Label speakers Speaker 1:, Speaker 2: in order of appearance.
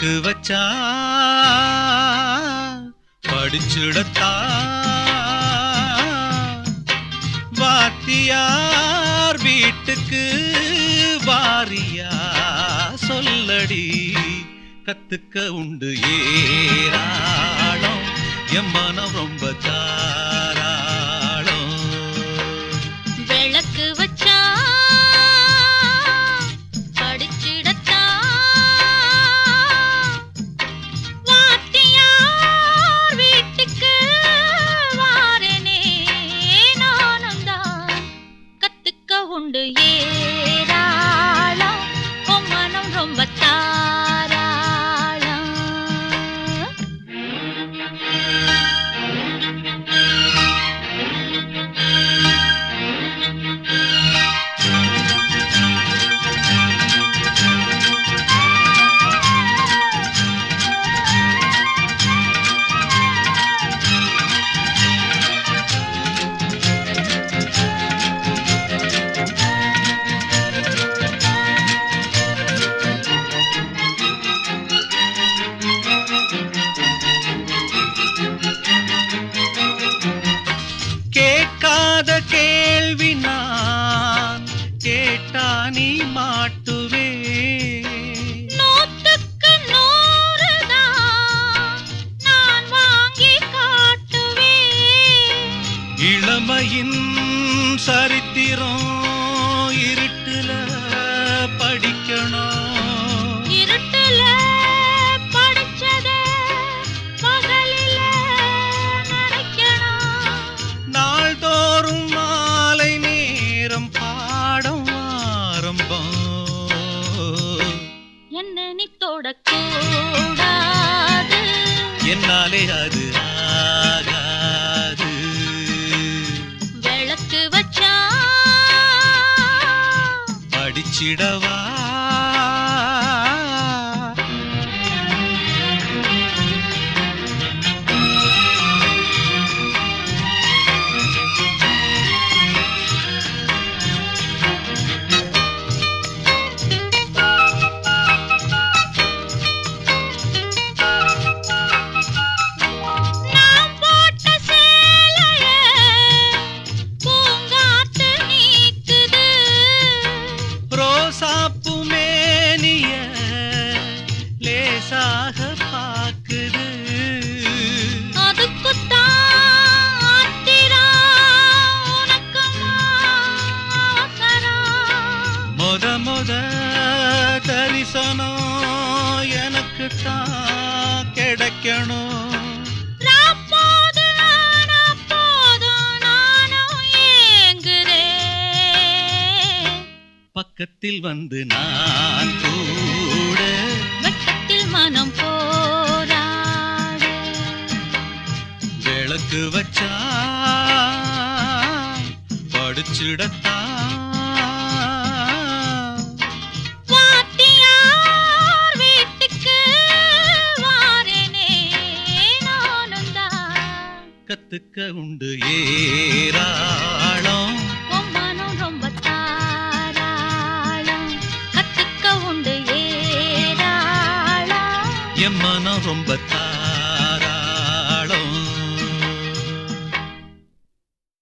Speaker 1: விளக்கு வச்சா படிச்சுடத்தா வாத்தியார் வீட்டுக்கு வாரியா சொல்லடி கத்துக்க உண்டு ஏராளம் என் மனம் ரொம்ப தாராளம்
Speaker 2: விளக்கு வச்சா படிச்சிடத்தா வாத்தியார் வீட்டுக்கு வாரனே நானும் தான் கத்துக்க உண்டு ஏராளம் உன் மனம் ரொம்ப தாராளம்
Speaker 1: கேட்காத கேள்வி நான் கேட்டா நீ மாட்டுவே
Speaker 2: நூற்றுக்கு நூறுதான் நான் வாங்கி காட்டுவேன்
Speaker 1: இளமையின் சரித்திரம் இருட்டுல படிக்கணும்
Speaker 2: இருட்டுல படிச்சத பகலில நினைக்கணும்
Speaker 1: நாள்தோறும் மாலை நேரம் பாடம் ஆரம்பம்
Speaker 2: என்ன நீ தொடக்கூடாது
Speaker 1: என்னாலே அது ஆகாது
Speaker 2: விளக்கு வச்சா
Speaker 1: படிச்சிடவா
Speaker 2: நான் போட்ட சேலைய பூங்காத்து நீக்குது
Speaker 1: ரோசாப்பு மேனிய லேசாக பாக்குது
Speaker 2: அதுக்குத்தான் ஆத்திரா உனக்குமா அவசரம்
Speaker 1: மொத மொத தரிசனம் எனக்கு தான் கிடைக்கணும்
Speaker 2: ராப்போது ஆனா போதும் நானும் ஏங்குறேன்
Speaker 1: பக்கத்தில் வந்து நான் கூட
Speaker 2: வெட்டத்தில் மனம் போராட
Speaker 1: விளக்கு வச்சா படிச்சிடத்தான்
Speaker 2: வாத்தியார் வீட்டுக்கு வாரேனே நானும் தான்
Speaker 1: கத்துக்க உண்டு ஏராளம்
Speaker 2: உன் மனம் ரொம்ப தாராளம் கத்துக்க உண்டு ஏராளம்
Speaker 1: என் மனம் ரொம்ப தா